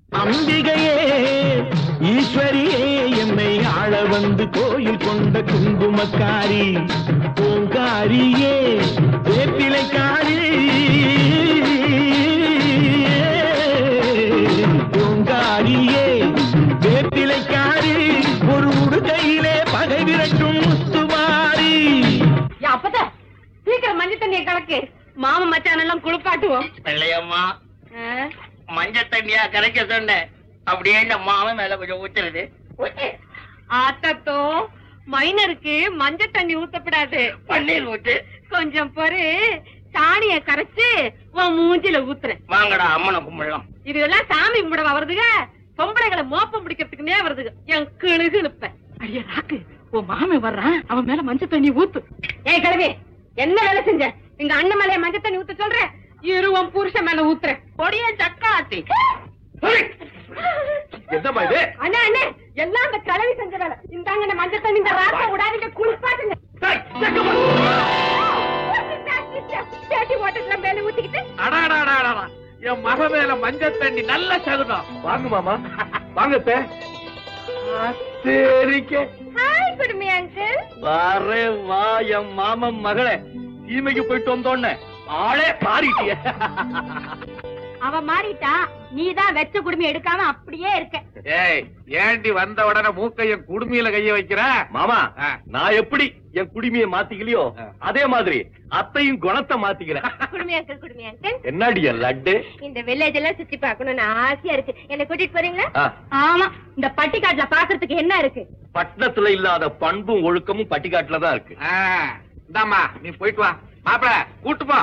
அம்பிகையே ஈஸ்வரியே என்னை ஆள வந்து கோயில் கொண்ட குங்குமக்காரி பூங்காரியே வேப்பிலைக்காரி பூங்காரியே வேப்பிலைக்காரி ஒரு உடுக்கையிலே பகை விரட்டும் முத்துமாரி யா, அப்பத சீக்கிரம் மஞ்சள் தண்ணியை கலக்கு மாமன் மச்சான் எல்லாம் குளிப்பாட்டுவோம் வெள்ளையம்மா ஆ? மஞ்சள் தண்ணியா கரைக்க சொன்னேன் அப்படியே இந்த மாமன் மேல கொஞ்சம் ஊத்துறது ஊத்து. ஆத்தத்தோ மைனருக்கு மஞ்சள் தண்ணி ஊத்தப்படாது பன்னீர் ஊத்து கொஞ்சம் பொறு சாணிய கரைச்சு உன் மூஞ்சில ஊத்துறேன் வாங்கடா அம்மனை கும்பிடலாம் இதெல்லாம் சாமி கும்பிட வருதுங்க பொம்பளைகளை மோப்பம் பிடிக்கிறதுக்குனே வருதுங்க என் கிணுகு இழுப்பேன் அடியே ராக்கு உன் மாமன் வர்றான் அவன் மேல மஞ்சள் தண்ணி ஊத்து ஏய் கிழவி என்ன வேலை செஞ்ச எங்க அண்ணன் மேல மஞ்சள் தண்ணி ஊத்த சொல்ற இரு உன் புருஷன் மேல ஊத்துறேன் பொடிய சக்காத்தி என்னம்மா இது அண்ணே அண்ணே எல்லாம் அந்த கிழவி செஞ்ச வேலை இந்தாங்க இந்த மஞ்சள் தண்ணி இந்த ராக்க விடாதீங்க குளிப்பாட்டுங்க பேட்டி ஓட்டத்துல மேல ஊத்திக்கிட்டு அடாடாடாடா என் மக மேல மஞ்சள் தண்ணி நல்ல சகுனம் வாங்க மாமா வாங்க அத்தை. சரிக்க ஹாய் குடுமி அங்கிள் வாரே வா என் மாமன் மகளே தீமைக்கு போயிட்டு வந்தோன்னே ஆளே மாறிட்டிய அவ மாறிட்டா நீதான் வெச்ச குடுமி எடுக்காம அப்படியே இருக்க ஏய் ஏண்டி வந்த உடனே மூக்கையன் குடுமியில கைய வைக்கிற மாமா ஆ. நான் எப்படி என் குடிமையை மாத்திக்கலையோ ஆ. அதே மாதிரி அத்தையும் குணத்தை மாத்திக்கிறேன் குடுமி அங்கிள் குடுமி அங்கிள் என்னடி என் லட்டு இந்த வில்லேஜ் எல்லாம் சுத்தி பார்க்கணும்னு ஆசையா இருக்கு என்ன கூட்டிட்டு போறீங்களா ஆ, ஆமா இந்த பட்டிக்காட்டுல பாக்குறதுக்கு என்ன இருக்கு பட்டணத்துல இல்லாத பண்பும் ஒழுக்கமும் பட்டிக்காட்டுல தான் இருக்கு ஆ, இந்தாம்மா நீ போயிட்டு வா மாப்பிள கூட்டு போ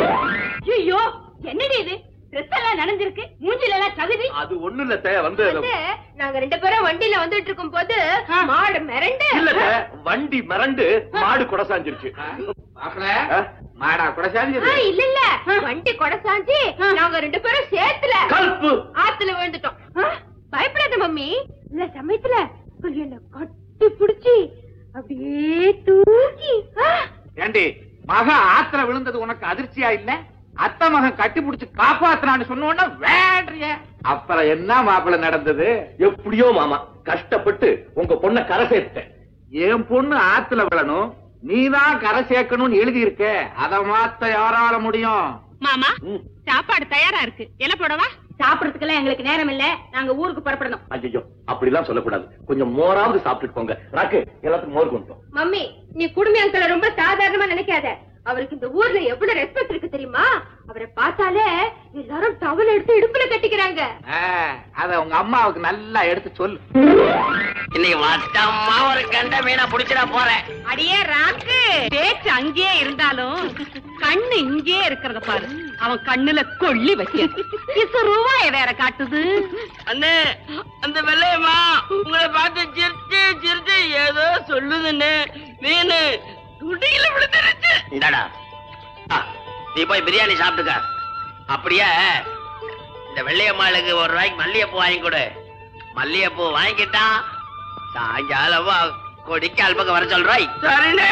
ஐயோ என்னடி இது ட்ரெஸ் எல்லாம் நனைஞ்சிருக்கு மூஞ்சில எல்லாம் தகுதி அது ஒண்ணு இல்ல தே, வந்து நாங்க ரெண்டு பேரும் வண்டியில வந்துட்டு இருக்கும் போது மாடு மிரண்டு இல்ல தே, வண்டி மிரண்டு மாடு குடசாஞ்சிருச்சு மாப்பிள ஆ? மாடா கூட ஆ, சாஞ்சிரு இல்ல இல்ல வண்டி கொடசாஞ்சி நாங்க ரெண்டு பேரும் சேர்த்துல கல்பு ஆத்துல விழுந்துட்டோம் ஆ, பயப்படாத மம்மி இந்த சமயத்துல இவங்க என்ன கட்டி புடிச்சு அப்படியே தூக்கி ஆ, ஏண்டி மகன் ஆத்துல விழுந்தது உனக்கு அதிர்ச்சியா இல்ல அத்தை மகன் கட்டி புடிச்சு காப்பாத்துறான்னு சொன்ன உடனே வேண்டிய அப்புறம் என்ன மாப்பிள நடந்தது எப்படியோ மாமா கஷ்டப்பட்டு உங்க பொண்ண கரை சேர்த்தேன் என் பொண்ணு ஆத்துல விழணும் நீதான் கரை சேர்க்கணும்னு எழுதி இருக்க அத மாத்த யாரால முடியும் மாமா ம். சாப்பாடு தயாரா இருக்கு என்ன போடவா சாப்பிடறதுக்கெல்லாம் எங்களுக்கு நேரம் இல்ல நாங்க ஊருக்கு புறப்படணும் ஐயோ அப்படிலாம் சொல்லக்கூடாது கொஞ்சம் மோராவது சாப்பிட்டுட்டு போங்க ராக்கு எல்லாத்துக்கும் மோர் கொண்டு வா. மம்மி நீ குடுமி அங்கிள ரொம்ப சாதாரணமா நினைக்காத அவருக்கு இந்த ஊர்ல எவ்வளவு ரெஸ்பெக்ட் இருக்கு தெரியுமா அவரை பார்த்தாலே எல்லாரும் டவல் எடுத்து இடுப்புல கட்டிக்கிறாங்க ஆ, அத உங்க அம்மாவுக்கு நல்லா எடுத்து சொல்லு இன்னைக்கு மட்டம்மா ஒரு கண்ட மீனை புடிச்சிட போறேன் அடியே ராக்கு பேச்சு அங்கேயே இருந்தாலும் கண்ணு இங்கேயே இருக்கிறத பாரு அவன் கண்ணுல கொள்ளி வைக்க இசு ரூபாய வேற காட்டுது அண்ணே அந்த வெள்ளையம்மா உங்களை பார்த்து சிரிச்சு சிரிச்சு ஏதோ சொல்லுதுன்னு மீன் துடியில விழுந்துருச்சு இந்தாடா ஆ, நீ போய் பிரியாணி சாப்பிட்டுக்க அப்படியே இந்த வெள்ளையம்மாளுக்கு ஒரு ரூபாய்க்கு மல்லிகைப்பூ வாங்கி கொடு மல்லிகைப்பூ வாங்கிட்டா சாயங்காலமா கொடிக்கால் பக்கம் வர சொல்றாய் சரிண்ணே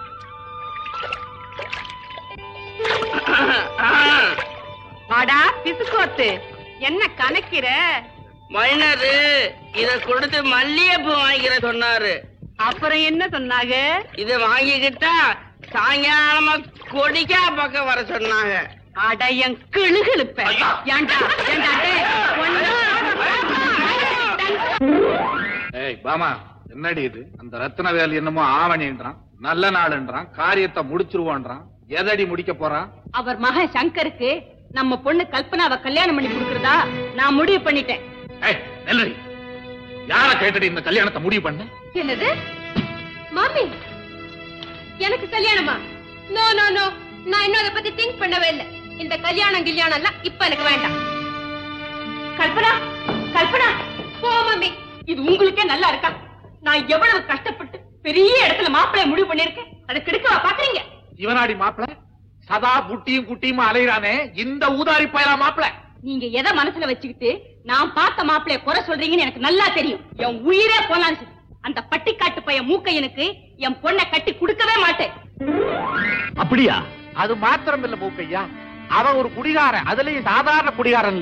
வாடா பிசுக்கோத்து என்ன கணக்கிற மைனரு இத கொடுத்து மல்லிகைப்பூ வாங்கிக்கிற சொன்னாரு அப்புறம் என்ன சொன்னாங்க இத வாங்கிக்கிட்டா சாயங்காலமா கொடிக்கா பக்கம் வர சொன்னாங்க அட என் கிளுகிழுப்ப ஐயா. ஏன்டா ஏன்டா டேய், ஒண்ணும் ஏய் பாமா என்னடி இது அந்த ரத்ன வேல் என்னமோ ஆவணின்றான் நல்ல நாள்ன்றான் காரியத்தை முடிச்சிருவோன்றான் எதடி முடிக்க போறான் அவர் மகன் சங்கருக்கு நம்ம பொண்ணு கல்பனாவை கல்யாணம் பண்ணி கொடுக்கறதா நான் முடிவு பண்ணிட்டேன் ஏய் நெல்லடி யார கேட்டடி இந்த கல்யாணத்தை முடிவு பண்ண என்னது மாமி எனக்கு கல்யாணமா நோ நோ நோ நான் இன்னும் அதை பத்தி திங்க் பண்ணவே இல்லை இந்த கல்யாணம் கல்யாணம் எல்லாம் இப்ப எனக்கு வேண்டாம் கல்பனா கல்பனா போ மாமி இது உங்களுக்கே நல்லா இருக்கா நான் எவ்வளவு கஷ்டப்பட்டு பெரிய இடத்துல மாப்பிளைய முடிவு பண்ணிருக்கேன் அதை கெடுக்கவா பாக்குறீங்க இவனாடி மாப்பிள சதா புட்டியும் குட்டியும் அலையிறானே இந்த ஊதாரி பயலா மாப்பிள நீங்க எதை மனசுல வச்சுக்கிட்டு நான் பார்த்த மாப்பிளைய குறை சொல்றீங்கன்னு எனக்கு நல்லா தெரியும் என் உயிரே போனாலும் சரி. அந்த பட்டிக்காட்டு பையன் மூக்கையனுக்கு என் பொண்ணை கட்டி கொடுக்கவே மாட்டேன் அப்படியா அது மாத்திரம் இல்ல மூக்கையா அவன் ஒரு குடிகாரன் அதுலயும் சாதாரண குடிகாரன் இல்ல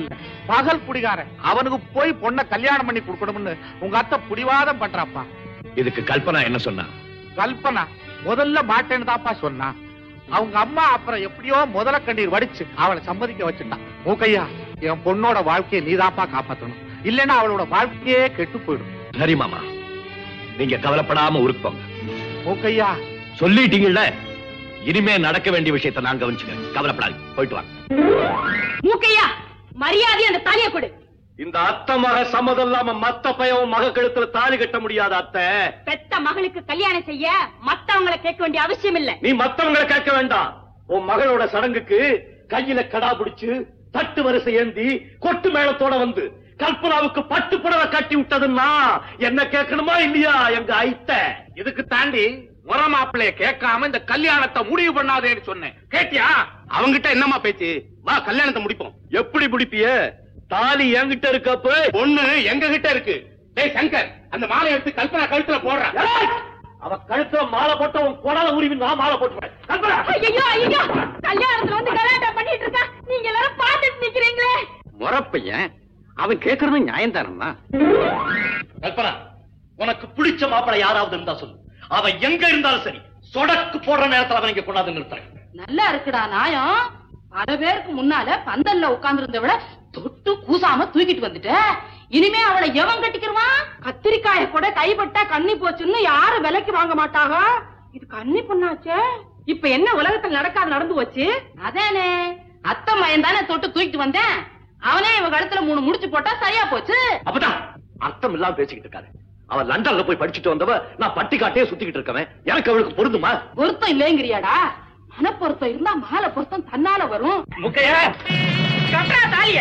பகல் குடிகாரன் அவனுக்கு போய் பொண்ணை கல்யாணம் பண்ணி கொடுக்கணும்னு உங்க அத்தை புடிவாதம் பண்றாப்பா இதுக்கு கல்பனா என்ன சொன்னா கல்பனா முதல்ல மாட்டேன்னு தான்ப்பா சொன்னா அவங்க அம்மா அப்புறம் எப்படியோ முதல கண்ணீர் வடிச்சு அவளை சம்மதிக்க வச்சுட்டான் மூக்கையா என் பொண்ணோட வாழ்க்கையை நீதாப்பா காப்பாத்தணும் இல்லைன்னா அவளோட வாழ்க்கையே கெட்டு போயிடும் சரி மாமா நீங்க கவலைப்படாம ஊருக்கு போங்க மூக்கையா சொல்லிட்டீங்கல்ல இனிமே நடக்க வேண்டிய விஷயத்தை நான் கவனிச்சுக்கிறேன் கவலைப்படாது போயிட்டு வாங்க மூக்கையா மரியாதை அந்த தாலியை கொடு இந்த அத்தை மக சம்மதம் இல்லாம மத்த பையன் மக கழுத்துல தாலி கட்ட முடியாத அத்தை பெத்த மகளுக்கு கல்யாணம் செய்ய மத்தவங்களை கேட்க வேண்டிய அவசியம் இல்ல நீ மத்தவங்களை கேட்க வேண்டாம் உன் மகளோட சடங்குக்கு கையில கடா பிடிச்சு தட்டு வரிசை ஏந்தி கொட்டு மேளத்தோட வந்து கல்பனாவுக்கு பட்டு புடவை கட்டி விட்டதுன்னா என்ன கேட்கணுமா இல்லையா எங்க ஐத்த இதுக்கு தாண்டி முற மாப்பிள்ளைய கேட்காம இந்த கல்யாணத்தை முடிவு பண்ணாதேன்னு சொன்னேன் கேட்டியா அவங்கிட்ட என்னம்மா பேச்சு வா கல்யாணத்தை முடிப்போம் எப்படி பிடிப்பிய தாலி என்கிட்ட இருக்கப்ப பொண்ணு எங்க கிட்ட இருக்கு டேய் சங்கர் அந்த மாலை எடுத்து கல்பனா கழுத்துல போடுறான் ஏய்! அவ கழுத்துல மாலை போட்ட உன் குடல உருவி நான் மாலை போட்டுவேன் கல்பனா! ஐயோ ஐயோ கல்யாணத்துல வந்து கலாட்டா பண்ணிட்டு இருக்கா நீங்க எல்லாரும் பாத்துட்டு நிக்கிறீங்களே முறப்பையன் அவன் கேக்குறது நியாயம் தானம்மா கல்பனா உனக்கு பிடிச்ச மாப்பிளை யாராவது இருந்தா சொல்லு அவன் எங்க இருந்தாலும் சரி சொடக்கு போடுற நேரத்துல அவன் இங்க கொண்டாந்து நிறுத்துறேன் நல்லா இருக்குடா நாயம் பல பேருக்கு முன்னால பந்தல்ல உட்கார்ந்து விட தொட்டு கூசாம தூக்கிட்டு வந்துட்ட இனிமே அவளை எவன் கட்டிக்கிருவான் கத்திரிக்காய கூட கைப்பட்டா கண்ணி போச்சுன்னு யாரும் விலைக்கு வாங்க மாட்டாங்க இது கண்ணி பொண்ணாச்சே இப்ப என்ன உலகத்துல நடக்காது நடந்து போச்சு அதானே அத்தை மயன் தானே தொட்டு தூக்கிட்டு வந்தேன் அவனே இவ கழுத்துல மூணு முடிச்சு போட்டா சரியா போச்சு அப்பதான் அர்த்தம் இல்லாம பேசிக்கிட்டு இருக்காரு அவன் லண்டன்ல போய் படிச்சுட்டு வந்தவ நான் பட்டிக்காட்டையே சுத்திக்கிட்டு இருக்கவன் எனக்கு அவளுக்கு பொருந்துமா பொருத்தம் இல்லைங்கிறியாடா மனப்பொருத்தம் இருந்தா மாலை பொருத்தம் தன்னால வரும் முக்கையா கட்டா தாலிய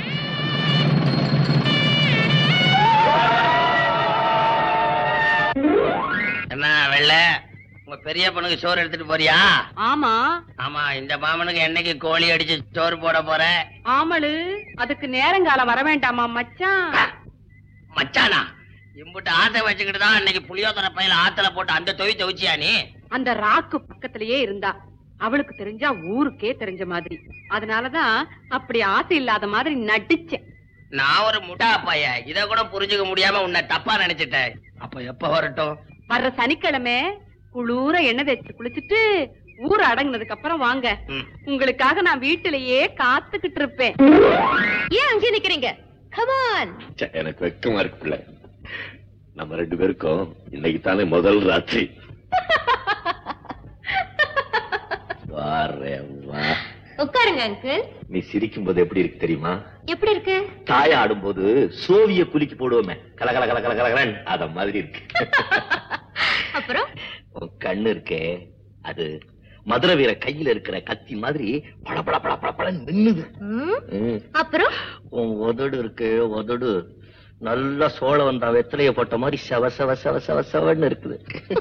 என்ன வெள்ள உங்க பெரிய பொண்ணுக்கு சோறு எடுத்துட்டு போறியா ஆமா ஆமா இந்த மாமனுக்கு என்னைக்கு கோழி அடிச்சு சோறு போட போற ஆமளு அதுக்கு நேரங்காலம் வர வேண்டாமா மச்சான் மச்சானா இம்புட்டு ஆசை வச்சுக்கிட்டு தான் அன்னைக்கு புளியோதரை பையில ஆத்துல போட்டு அந்த தொய் துவச்சியா நீ அந்த ராக்கு பக்கத்திலேயே இருந்தா அவளுக்கு தெரிஞ்சா ஊருக்கே தெரிஞ்ச மாதிரி அதனாலதான் அப்படி ஆசை இல்லாத மாதிரி நடிச்சேன் நான் ஒரு முட்டா பைய இத கூட புரிஞ்சுக்க முடியாம உன்னை தப்பா நினைச்சிட்டேன் அப்ப எப்ப வரட்டும் வர்ற சனிக்கிழமை குளூர எண்ணெய் தேய்ச்சி குளிச்சுட்டு ஊர் அடங்குனதுக்கு அப்புறம் வாங்க ம். உங்களுக்காக நான் வீட்டிலேயே காத்துக்கிட்டு இருப்பேன் ஏன் அங்கே நிக்கிறீங்க கமான் ச்சே, எனக்கு வெக்கமா இருக்கு பிள்ளை நம்ம ரெண்டு பேருக்கும் இன்னைக்கு தானே முதல் ராத்திரி வாரேன், வா. உட்காருங்க அங்கிள் நீ சிரிக்கும் போது எப்படி இருக்கு தெரியுமா எப்படி இருக்கு தாய ஆடும்போது சோவிய குலுக்கி போடுவோமே கல கல கல கல கலகலன்னு அத மாதிரி இருக்கு அப்புறம் உன் கண்ணு இருக்கே அது மதுரை வீர கையில இருக்கிற கத்தி மாதிரி பட பட பட பட படன்னு மின்னுது ம், ம். அப்புறம் உன் உதடு இருக்கு உதடு நல்ல சோழ வந்தா வெத்தலைய போட்ட மாதிரி செவ செவ செவ செவ செவன்னு இருக்குது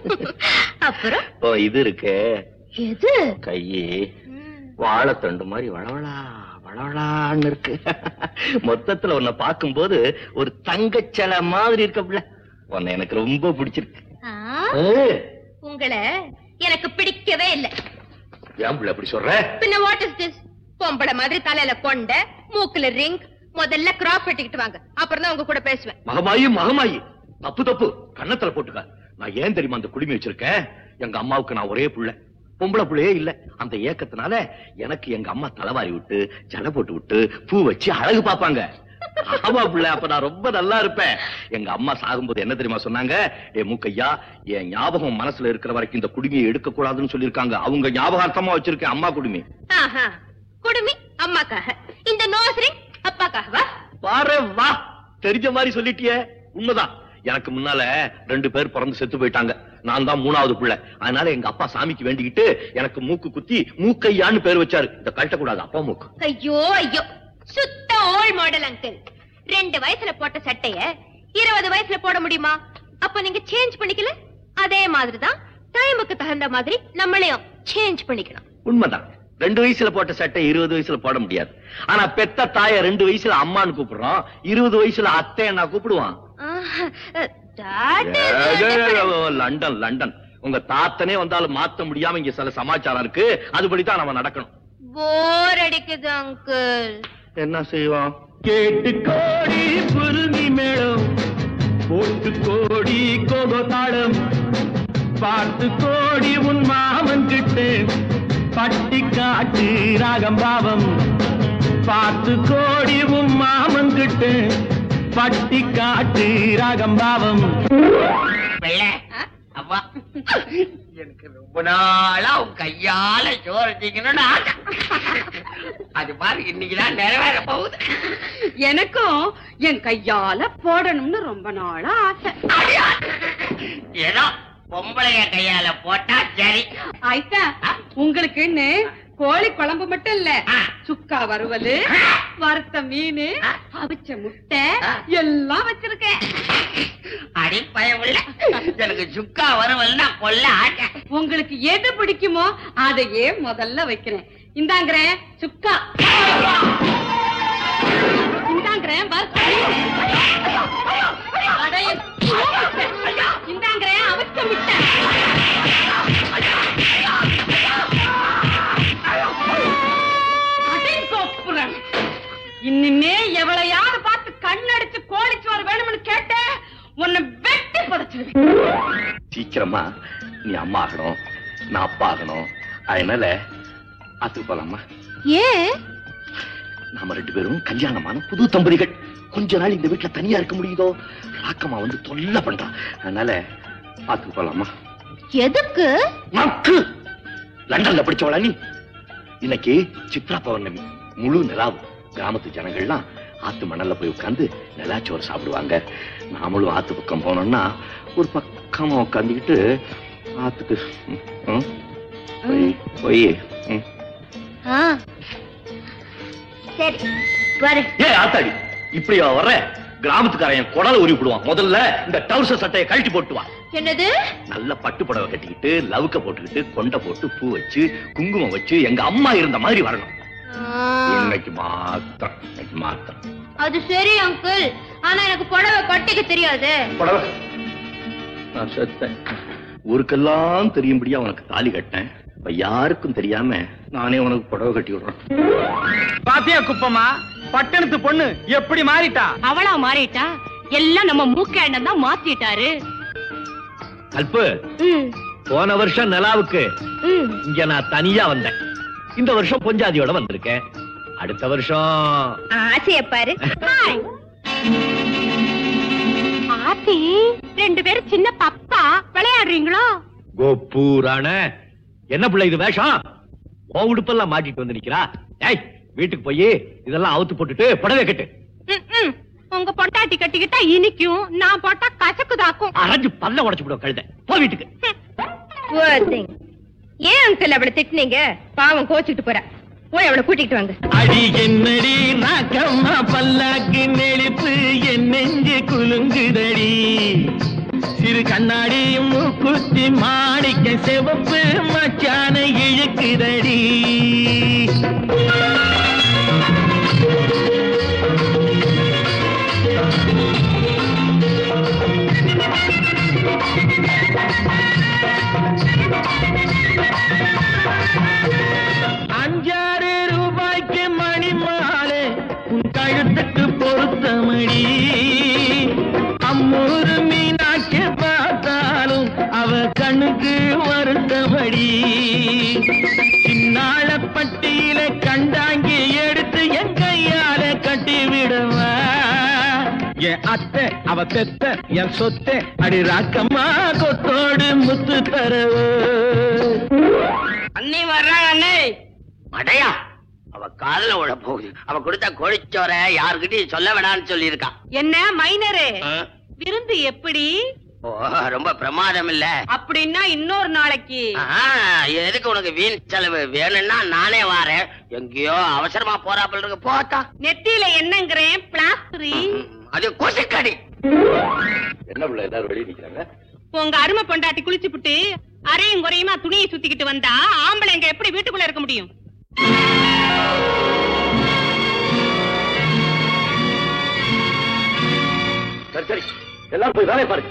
அப்புறம் ஓ இது இருக்கு எது கையே வாழைத்தண்டு மாதிரி வளவளா வளவளான்னு இருக்கு மொத்தத்துல உன்னை பார்க்கும்போது ஒரு தங்கச்சலை மாதிரி இருக்கப்புல உன்னை எனக்கு ரொம்ப பிடிச்சிருக்கு ஆ, ஏய், உங்களை எனக்கு பிடிக்கவே இல்லை ஏன் புள்ள அப்படி சொல்ற பின்ன வாட் இஸ் திஸ் பொம்பளை மாதிரி தலையில கொண்ட மூக்குல ரிங் முதல்ல கிராப் வெட்டிக்கிட்டு வாங்க அப்புறம் தான் உங்க கூட பேசுவேன் மகமாயி மகமாயி தப்பு தப்பு கண்ணத்துல போட்டுக்க நான் ஏன் தெரியுமா அந்த குடுமி வச்சிருக்கேன் எங்க அம்மாவுக்கு நான் ஒரே புள்ள பொம்பளை புள்ளையே இல்ல அந்த ஏக்கத்தினால எனக்கு எங்க அம்மா தலைவாரி விட்டு ஜடை போட்டு விட்டு பூ வச்சு அழகு பாப்பாங்க ஆமா புள்ள அப்ப நான் ரொம்ப நல்லா இருப்பேன் எங்க அம்மா சாகும்போது என்ன தெரியுமா சொன்னாங்க ஏ மூக்கையா என் ஞாபகம் மனசுல இருக்கிற வரைக்கும் இந்த குடுமியை எடுக்க கூடாதுன்னு சொல்லிருக்காங்க அவங்க ஞாபகார்த்தமா வச்சிருக்கேன் அம்மா குடுமி ஆஹா குடுமி அம்மாக்காக இந்த நோஸ் ரிங் அப்பாக்காகவா பாரு வா தெரிஞ்ச மாதிரி சொல்லிட்டியே உண்மைதான் எனக்கு முன்னால ரெண்டு பேர் பிறந்து செத்து போயிட்டாங்க நான் தான் மூணாவது பிள்ளை அதனால எங்க அப்பா சாமிக்கு வேண்டிக்கிட்டு எனக்கு மூக்கு குத்தி மூக்கையான்னு பேர் வச்சாரு இத கழட்டக்கூடாது அப்பா மூக்கு ஐயோ ஐயோ சுத்த ஓல்ட் மாடல் அங்கிள் ரெண்டு வயசுல போட்ட சட்டைய இருபது வயசுல போட முடியுமா அப்ப நீங்க சேஞ்ச் பண்ணிக்கல அதே மாதிரிதான் டைமுக்கு தகுந்த மாதிரி நம்மளையும் சேஞ்ச் பண்ணிக்கணும் உண்மைதான் ரெண்டு வயசுல போட்ட சட்டை இருபது வயசுல போட முடியாது ஆனா பெத்த தாய ரெண்டு வயசுல அம்மான்னு கூப்பிடுறோம் இருபது வயசுல அத்தை என்ன கூப்பிடுவான் ah, that uh, is uh, different. Uh, London London உங்க தாத்தனே வந்தாலும் மாத்த முடியாம இங்க சில சமாச்சாரம் இருக்கு அதுபடிதான் நம்ம நடக்கணும் போர் அடிக்குது அங்கிள் என்ன செய்வோம் கேட்டு கோடி குருமி மேளம் போட்டு கோடி கோகோ தாளம் பார்த்து கோடி உன் மாமன் கிட்ட பட்டி காட்டு ராகம் பாவம் பார்த்து கோடி உன் மாமன் கிட்ட பட்டி காட்டு ராகம் பாவம் வெள்ளை அவ்வா எனக்கு ரொம்ப நாளா உன் கையால சோறு வச்சுக்கணும்னு ஆசை அது பாரு இன்னைக்குதான் நிறைவேற போகுது எனக்கும் என் கையால போடணும்னு ரொம்ப நாளா ஆசை அடியா. ஏதோ பொம்பளைய கையால போட்டா சரி ஆயிட்டா உங்களுக்குன்னு கோழி குழம்பு மட்டும் இல்ல ஆ. சுக்கா வறுவல் வறுத்த மீன் ஆ. அவிச்ச முட்டை ஆ. எல்லாம் வச்சிருக்கேன் அடி பயமுள்ள எனக்கு சுக்கா வருவல்னா கொல்ல ஆட்டை உங்களுக்கு எது பிடிக்குமோ அதையே முதல்ல வைக்கிறேன் இந்தாங்கிறேன் சுக்கா இந்தாங்கிறேன் வறுத்த மீன். அடைய- இந்தாங்கிறேன் அவிச்ச முட்டை அடிங்கோப்புறேன். இனிமே எவளையாவது பார்த்து கண்ணடிச்சு கோழிச்சோறு வேணும்னு கேட்ட உன்னை வெட்டி புதைச்சிருவேன் சீக்கிரமா நீ அம்மா ஆகணும் நான் அப்பா ஆகணும் அதனால ஆத்துக்கு போலாமா ஏன் நாம ரெண்டு பேரும் கல்யாணமான புது தம்பதிகள் கொஞ்ச நாள் இந்த வீட்டுல தனியா இருக்க முடியுதோ ராக்கம்மா வந்து தொல்லை பண்றான் அதனால ஆத்துக்கு போலாமா எதுக்கு மக்கு லண்டன்ல படிச்சவளா நீ இன்னைக்கு சித்ரா பௌர்ணமி முழு நிலாவு கிராமத்து ஜனங்கள்லாம் ஆத்து மணல்ல போய் உட்கார்ந்து நிலாச்சோறு சாப்பிடுவாங்க நாமளும் ஆத்து பக்கம் போனோம்னா ஒரு பக்கமா உட்காந்துக்கிட்டு ஆத்துக்கு ம், ம், போய் போய் ம். ஆ சரி வரேன் ஏ ஆத்தாடி இப்படியா வர்ற கிராமத்துக்காரன் குடல உரி விடுவான் முதல்ல இந்த டவுசர் சட்டையை கழட்டி போட்டு வா என்னது நல்ல பட்டு புடவை கட்டிக்கிட்டு லவுக்க போட்டுக்கிட்டு கொண்டை போட்டு பூ வச்சு குங்குமம் வச்சு எங்க அம்மா இருந்த மாதிரி வரணும் இன்னைக்கு மாத்திரம் இன்னைக்கு மாத்திரம் அது சரி அங்கிள் ஆனா எனக்கு புடவை கட்டிக்க தெரியாது புடவை நான் செத்தேன் ஊருக்கெல்லாம் தெரியும்படியா உனக்கு தாலி கட்டேன் இப்ப யாருக்கும் தெரியாம நானே உனக்கு புடவை கட்டி விடுறேன் பாத்தியா குப்பமா பட்டணத்து பொண்ணு எப்படி மாறிட்டா அவளா மாறிட்டா எல்லாம் நம்ம மூக்க அண்ணன் தான் மாத்திட்டாரு கல்பு ம் போன வருஷம் நிலாவுக்கு ம் இங்க நான் தனியா வந்தேன் இந்த வருஷம் பொஞ்சாதியோட வந்திருக்கேன் அடுத்த வருஷம் ஆசைய பாரு ஆத்தி ரெண்டு பேரும் சின்ன பப்பா விளையாடுறீங்களோ கோப்பூரான என்ன பிள்ளை இது வேஷம் ஓ உடுப்பெல்லாம் மாட்டிட்டு வந்து நிக்கிறா ஏய் வீட்டுக்கு போய் இதெல்லாம் அவுத்து போட்டுட்டு புடவை கட்டு ம், ம். உங்க பொட்டாட்டி கட்டிக்கிட்டா இனிக்கும் நான் போட்டா கசக்குதாக்கும் அரைஞ்சு பல்ல உடைச்சு விடுவோம் கழுத போ வீட்டுக்கு ஏன் அங்கிள் அவளை திட்டுனீங்க பாவம் கோச்சுட்டு போற போய் அவளை கூட்டிட்டு வாங்க அடி என்னடி நாக்கம்மா பல்லாக்கு நெளிப்பு என் நெஞ்சு குலுங்குதடி சிறு கண்ணாடி மூக்குத்தி மாணிக்க சிவப்பு மச்சான இழுக்குதடி அஞ்சாறு ரூபாய்க்கு மணி மாலை உன் கழுத்துக்கு பொருத்தமடி அம்மூரு மீனாட்சி பார்த்தாலும் அவ கண்ணுக்கு வருத்தமடி சின்னாள பட்டியில கண்டாங்கி எடுத்து என் கையால கட்டி விடுவா என் அத்தை அவ பெத்த என் சொத்தை அடி ராக்கம்மா கொத்தோடு முத்து தரவு அண்ணி வர்றாங்க அண்ணே அடையா அவ காதுல விழ போகுது அவ கொடுத்த கோழிச்சோர யாருக்கிட்டையும் சொல்ல வேணாம்னு சொல்லி இருக்கா என்ன மைனரு விருந்து எப்படி ஓ ரொம்ப பிரமாதம் இல்ல அப்படின்னா இன்னொரு நாளைக்கு ஆஹா, எதுக்கு உனக்கு வீண் செலவு வேணும்னா நானே வாரேன் எங்கேயோ அவசரமா போறாப்புல இருக்கு போத்தா நெத்தியில என்னங்கிறேன் பிளாஸ்டரி அது கொசுக்கடி என்ன பிள்ளை எல்லாரும் வெளியே நிக்கிறாங்க உங்க அருமை பொண்டாட்டி குளிச்சு புட்டு அரையும் குறையுமா துணியை சுத்திக்கிட்டு வந்தா ஆம்பளைங்க எப்படி வீட்டுக்குள்ள இருக்க முடியும் சரி சரி எல்லாரும் போய் வேலையை பாருங்க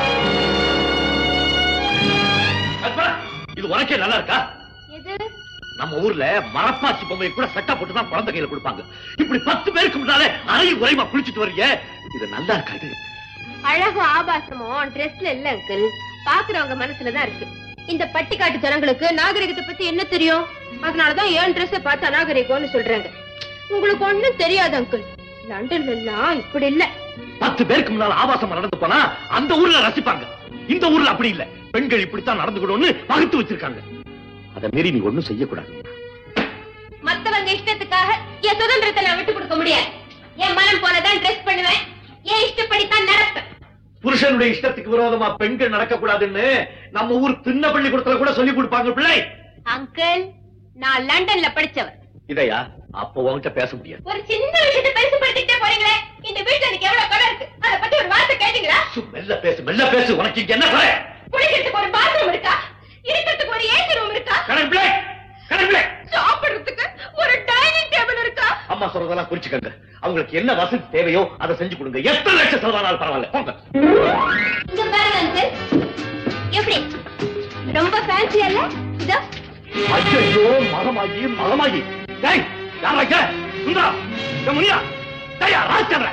கல்பனா, இது உனக்கே நல்லா இருக்கா எது நம்ம ஊர்ல மரப்பாச்சி பொம்மையை கூட சட்டை போட்டு தான் குழந்தை கையில கொடுப்பாங்க இப்படி பத்து பேருக்கு முன்னாலே அறையும் குறையுமா குளிச்சுட்டு வர்றீங்க இது நல்லா இருக்காது அழகும் ஆபாசமும் ட்ரெஸ்ல இல்ல அங்கிள் பாக்குறவங்க மனசுலதான் இருக்கு இந்த பட்டிக்காட்டு ஜனங்களுக்கு நாகரிகத்தை பத்தி என்ன தெரியும் அதனாலதான் ஏன் ட்ரெஸ் பார்த்து அநாகரிகம்னு சொல்றாங்க உங்களுக்கு ஒண்ணும் தெரியாது அங்கிள் லண்டன்ல எல்லாம் இப்படி இல்ல பத்து பேருக்கு முன்னால ஆபாசமா நடந்து போனா அந்த ஊர்ல ரசிப்பாங்க இந்த ஊர்ல அப்படி இல்ல பெண்கள் இப்படித்தான் நடந்துக்கணும்னு பகுத்து வச்சிருக்காங்க அதை மீறி நீ ஒண்ணும் செய்யக்கூடாது மத்தவங்க இஷ்டத்துக்காக என் சுதந்திரத்தை நான் விட்டு கொடுக்க முடியாது என் மனம் போலதான் ட்ரெஸ் பண்ணுவேன் என் இஷ்டப்படித்தான் நடப்பேன் புருஷனுடைய இஷ்டத்துக்கு விரோதமா பெண்கள் நடக்க கூடாதுன்னு நம்ம ஊர் திண்ண பள்ளிக்கூடத்துல கூட சொல்லி கொடுப்பாங்க பிள்ளை அங்கிள் நான் லண்டன்ல படிச்சவர் இதையா அப்ப உன்கிட்ட பேச முடியாது ஒரு சின்ன விஷயத்தை பெருசுபடுத்திட்டே போறீங்களே இந்த வீட்டுல எனக்கு எவ்வளவு கடன் இருக்கு அத பத்தி ஒரு வார்த்தை கேட்டீங்களா சு, மெல்ல பேசு மெல்ல பேசு உனக்கு இங்க என்ன குறை குளிக்கிறதுக்கு ஒரு பாத்ரூம் இருக்கா இருக்கிறதுக்கு ஒரு ஏசி ரூம் இருக்கா கடன் பிள்ளை கடன் பிள்ளை சாப்பிடுறதுக்கு ஒரு டைனிங் டேபிள் இருக்கா அம்மா சொல்றதெல்லாம் குறிச்சுக்கங்க அவங்களுக்கு என்ன வசதி தேவையோ அதை செஞ்சு கொடுங்க எத்தனை லட்சம் செலவானாலும் பரவாயில்ல போங்க இங்க பாருங்க அங்கிள் எப்படி ரொம்ப ஃபேன்சி அல்ல இதோ ஐயோ மகமாயி மகமாயி டேய் யாரா இங்க சுந்தரா இங்க முனியா டேய் ராஜ்சந்திர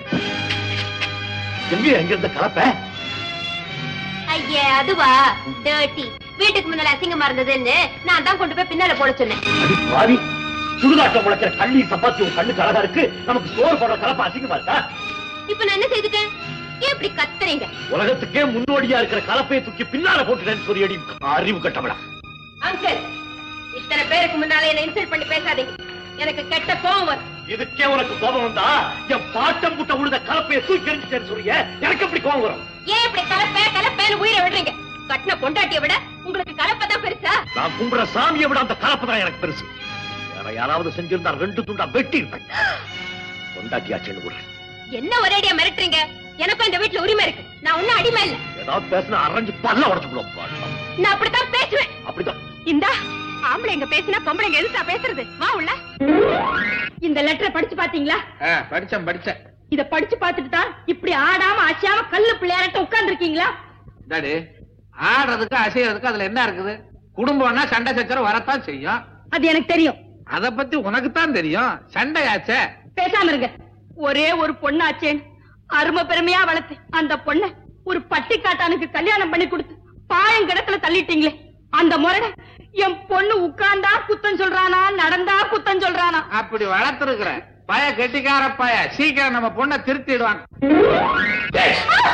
எங்க எங்க இருந்த கலப்ப ஐயே அதுவா டர்ட்டி வீட்டுக்கு முன்னால அசிங்கமா இருந்ததுன்னு நான் தான் கொண்டு போய் பின்னால போட சொன்னேன் அடி பாவி சுடுகாட்டில் முளைக்கிற கள்ளி சப்பாத்தி உன் கண்ணுக்கு அழகா இருக்கு நமக்கு சோறு போடுற கலப்ப அசிங்கமா இருக்கா இப்ப நான் என்ன செய்துட்டேன் ஏன் இப்படி கத்துறீங்க உலகத்துக்கே முன்னோடியா இருக்கிற கலப்பையை தூக்கி பின்னால போட்டுட்டேன்னு சொல்லி அடி அறிவு கட்டவளா அங்கிள் இத்தனை பேருக்கு முன்னால என்ன இன்சல்ட் பண்ணி பேசாதீங்க எனக்கு கெட்ட கோவம் வரும் இதுக்கே உனக்கு கோபம் வந்தா என் பாட்டம் புட்ட உழுத கலப்பையை தூக்கி எரிஞ்சிட்டேன்னு சொல்றிய எனக்கு எப்படி கோபம் வரும் ஏன் இப்படி கலப்பை கலப்பேன்னு உயிரை விடுறீங்க கட்டின பொண்டாட்டியை விட உங்களுக்கு கலப்பை தான் பெருசா நான் கும்பிடுற சாமியை விட அந்த கலப்பு தான் எனக்கு பெருசு வேற யாராவது செஞ்சிருந்தா ரெண்டு துண்டா வெட்டி இருப்பேன் கொண்டாட்டியாச்சுன்னு கூட என்ன ஒரேடியா மிரட்டுறீங்க எனக்கும் இந்த வீட்டுல உரிமை இருக்கு நான் ஒண்ணும் அடிமை இல்ல ஏதாவது பேசினா அரைஞ்சு பல்ல உடச்சு விடுவோம் நான் அப்படித்தான் பேசுவேன் அப்படிதான் இந்தா ஆம்பளைங்க பேசினா பொம்பளைங்க எதுத்தா பேசுறது வா உள்ள இந்த லெட்டரை படிச்சு பாத்தீங்களா படிச்சேன் படிச்சேன் இத படிச்சு பார்த்துட்டு தான் இப்படி ஆடாம அசையாம கல்லு பிள்ளையாரட்ட உட்கார்ந்து இருக்கீங்களா டாடி ஆடுறதுக்கு அசையறதுக்கு அதுல என்ன இருக்குது குடும்பம்னா சண்டை சச்சரவு வரத்தான் செய்யும் அது எனக்கு தெரியும் அத பத்தி உனக்கு தான் தெரியும் சண்டையாச்சே பேசாம இருங்க ஒரே ஒரு பொண்ணாச்சேன் அருமை பெருமையா வளர்த்து அந்த பொண்ண ஒரு பட்டிக்காட்டானுக்கு கல்யாணம் பண்ணி கொடுத்து பாயங்கிடத்துல தள்ளிட்டீங்களே அந்த முறை என் பொண்ணு உட்கார்ந்தா குத்தம் சொல்றானா நடந்தா குத்தம் சொல்றானா அப்படி வளர்த்துருக்குற பய கெட்டிக்கார பய சீக்கிரம் நம்ம பொண்ணை திருத்திடுவாங்க டேய்,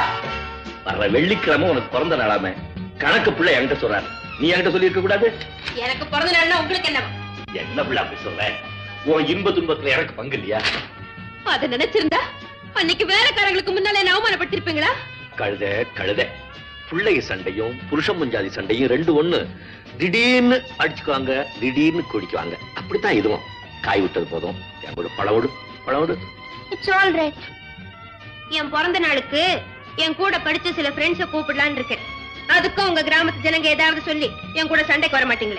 வர்ற வெள்ளிக்கிழமை உனக்கு பிறந்த நாளாமே கணக்கு பிள்ளை என்கிட்ட சொல்றாரு நீ என்கிட்ட சொல்லி இருக்க கூடாது எனக்கு பிறந்த நாள்னா உங்களுக்கு என்ன என்ன பிள்ளை அப்படி சொல்ற உன் இன்ப துன்பத்துல எனக்கு பங்கு இல்லையா அத நினைச்சிருந்தா அன்னைக்கு வேலைக்காரங்களுக்கு முன்னால என்ன அவமானப்படுத்திருப்பீங்களா கழுத கழுத பிள்ளைய சண்டையும் புருஷன் முஞ்சாதி சண்டையும் ரெண்டு ஒண்ணு திடீர்னு அடிச்சுக்குவாங்க திடீர்னு குடிக்குவாங்க அப்படித்தான் இதுவும் காய் விட்டது போதும் என் கூட பழவிடு பழவிடு இட்ஸ் ஆல் ரைட் என் பிறந்த நாளுக்கு என் கூட படிச்ச சில ஃப்ரெண்ட்ஸ கூப்பிடலான்னு இருக்கேன் அதுக்கும் உங்க கிராமத்து ஜனங்க ஏதாவது சொல்லி என் கூட சண்டைக்கு வர மாட்டீங்களே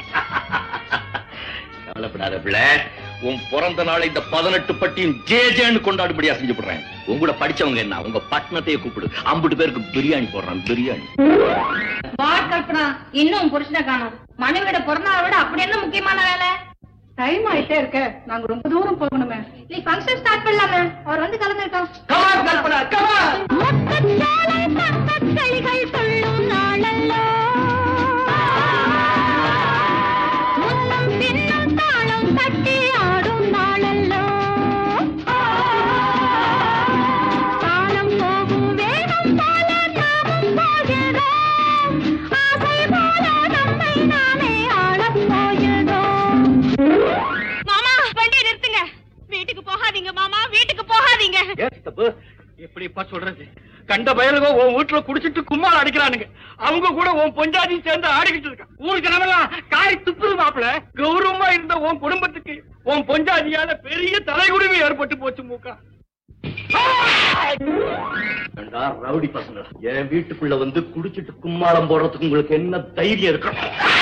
கவலைப்படாத பிள்ளை உன் பிறந்த நாளை இந்த பதினெட்டு பட்டியும் ஜே ஜேன்னு கொண்டாடுபடியா செஞ்சு போடுறேன் உங்க கூட படிச்சவங்க என்ன உங்க பட்டணத்தையே கூப்பிடு ஐம்பது பேருக்கு பிரியாணி போடுறான் பிரியாணி வாட் கல்பனா இன்னும் புருஷனை காணும் மனைவியோட பிறந்த நாளை விட அப்படி என்ன முக்கியமான வேலை டைம் ஆயிட்டே இருக்க நாங்க ரொம்ப தூரம் போகணுமே நீ ஃபங்க்ஷன் ஸ்டார்ட் பண்ணலாமே அவர் வந்து கலந்துட்டோம் கமான் கல்பனா கமான் மாமா வண்டியை நிறுத்துங்க வீட்டுக்கு போகாதீங்க மாமா வீட்டுக்கு போகாதீங்க ஏன் தப்பு எப்படிப்பா சொல்றது கண்ட பயலுக உன் வீட்டுல குடிச்சிட்டு கும்மாள் அடிக்கிறானுங்க அவங்க கூட உன் பொஞ்சாதி சேர்ந்து ஆடிக்கிட்டு இருக்க ஊருக்கு ஜனமெல்லாம் காரி துப்புது மாப்பிள கௌரவமா இருந்த உன் குடும்பத்துக்கு உன் பொஞ்சாதியால பெரிய தலைகுடிமை ஏற்பட்டு போச்சு மூக்கா ஏண்டா, ரவுடி பசங்க என் வீட்டுக்குள்ள வந்து குடிச்சிட்டு கும்மாளம் போடுறதுக்கு உங்களுக்கு என்ன தைரியம் இருக்கணும்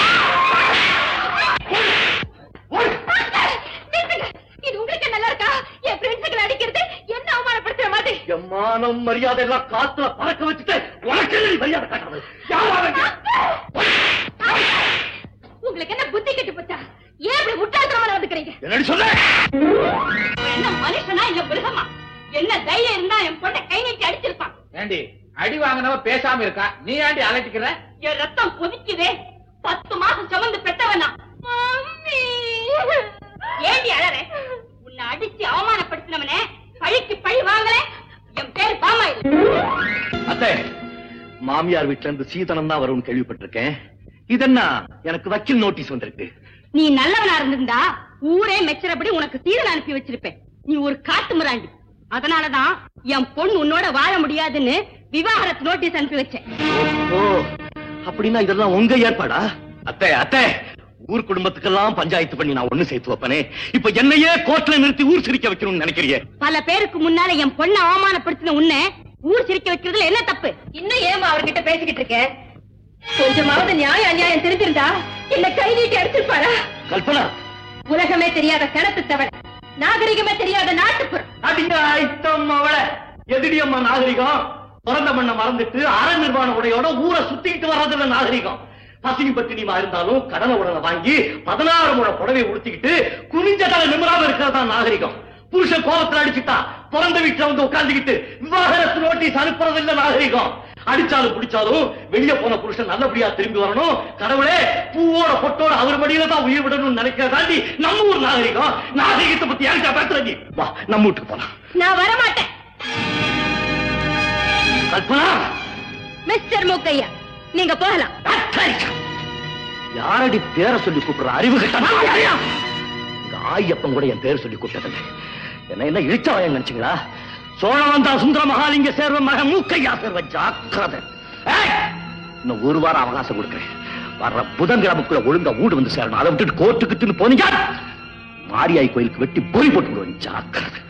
நிறுத்துங்க இது உங்களுக்கு நல்லா இருக்கா என் ஃப்ரெண்ட்ஸுகளை அடிக்கிறது என்ன அவமானப்படுத்துற மாதிரி என் மானம் மரியாதை எல்லாம் காத்துல பறக்க வச்சுட்டு உனக்கு எதுக்கு மரியாதை காட்டுறது யாரா அவன்? உங்களுக்கு என்ன புத்தி கெட்டு போச்சா ஏன் இப்படி முட்டாள்தனமா நடந்துக்கிறீங்க என்னடி சொல்ல அவன் என்ன மனுஷனா இல்ல மிருகமா என்ன தைரியம் இருந்தா என் பொண்ணை கை நீட்டி அடிச்சிருப்பான் ஏண்டி அடி வாங்கினவ பேசாம இருக்கா நீ ஏண்டி அலட்டிக்கிற என் ரத்தம் கொதிக்குதே பத்து மாசம் சுமந்து பெத்தவனா ஏண்டி அழற உன்னை அடிச்சு அவமானப்படுத்தினவனே பழிக்கு பழி வாங்கல என் பேர் பாமாயில் அத்தை மாமியார் வீட்ல இருந்து சீதனம் தான் வரும்னு கேள்விப்பட்டிருக்கேன் இதென்ன எனக்கு வக்கீல் நோட்டீஸ் வந்திருக்கு நீ நல்லவனா இருந்திருந்தா ஊரே மெச்சரபடி உனக்கு சீதன் அனுப்பி வச்சிருப்பேன் நீ ஒரு காட்டு மிராண்டி அதனாலதான் என் பொண்ணு உன்னோட வாழ முடியாதுன்னு விவாகரத்து நோட்டீஸ் அனுப்பி வச்சேன் ஓ அப்படின்னா இதெல்லாம் உங்க ஏற்பாடா அத்தை அத்தை ஊர் குடும்பத்துக்கெல்லாம் பஞ்சாயத்து பண்ணி நான் ஒண்ணு சேர்த்து வைப்பனே இப்ப என்னையே கோர்ட்ல நிறுத்தி ஊர் சிரிக்க வைக்கணும்னு நினைக்கிறியே பல பேருக்கு முன்னால என் பொண்ணை அவமானப்படுத்தின உன்னை ஊர் சிரிக்க வைக்கிறதுல என்ன தப்பு இன்னும் ஏமா அவர்கிட்ட பேசிக்கிட்டு இருக்க கொஞ்சமாவது நியாயம் அநியாயம் தெரிஞ்சிருந்தா என்ன கை நீட்டி அடிச்சிருப்பாரா கல்பனா உலகமே தெரியாத கிணத்து தவளை நாகரிகமே தெரியாத நாட்டுப்புறம் அடிங்க ஐட்டம் அவள எதிரி அம்மா நாகரிகம் பிறந்த மண்ணை மறந்துட்டு அற நிர்வாண உடையோட ஊரை சுத்திக்கிட்டு வர்றதுல நாகரிகம் பசினி பட்டினிமா இருந்தாலும் கடனை உடனே வாங்கி பதினாறு முறை புடவை உடுத்திக்கிட்டு குனிஞ்ச தலை நிமிராம இருக்கிறது தான் நாகரிகம் புருஷன் கோபத்துல அடிச்சுட்டா பிறந்த வீட்டுல வந்து உட்கார்ந்துக்கிட்டு விவாகரத்து நோட்டீஸ் அனுப்புறது இல்ல நாகரிகம் அடிச்சாலும் பிடிச்சாலும் வெளிய போன புருஷன் நல்லபடியா திரும்பி வரணும் கடவுளே பூவோட பொட்டோட அவர் மடியில தான் உயிர் விடணும்னு நினைக்கிறதாண்டி நம்ம ஊர் நாகரிகம் நாகரிகத்தை பத்தி யாருக்கா பேசுற நீ வா நம்ம வீட்டுக்கு போலாம் நான் வரமாட்டேன் கல்பனா மிஸ்டர் மூக்கையா நீங்க போகலாம் யாரடி பேரை சொல்லி கூப்பிடுற அறிவு கட்டமா எங்க ஆயப்பன் கூட என் பேர் சொல்லி கூப்பிட்டதில்லை என்ன என்ன இழிச்சவாயம் நினைச்சீங்களா சோழவந்தா சுந்தர மகாலிங்க சேர்வ மக மூக்கையா சேர்வ ஜாக்கிரதை ஏய்! இன்னும் ஒரு வாரம் அவகாசம் கொடுக்குறேன் வர்ற புதன்கிழமைக்குள்ள ஒழுங்கா வீடு வந்து சேரணும் அதை விட்டுட்டு கோர்ட்டுக்கிட்டுன்னு போனீங்க மாரியாய் கோயிலுக்கு வெட்டி பொறி போட்டு விடுவேன் ஜாக்கிரதை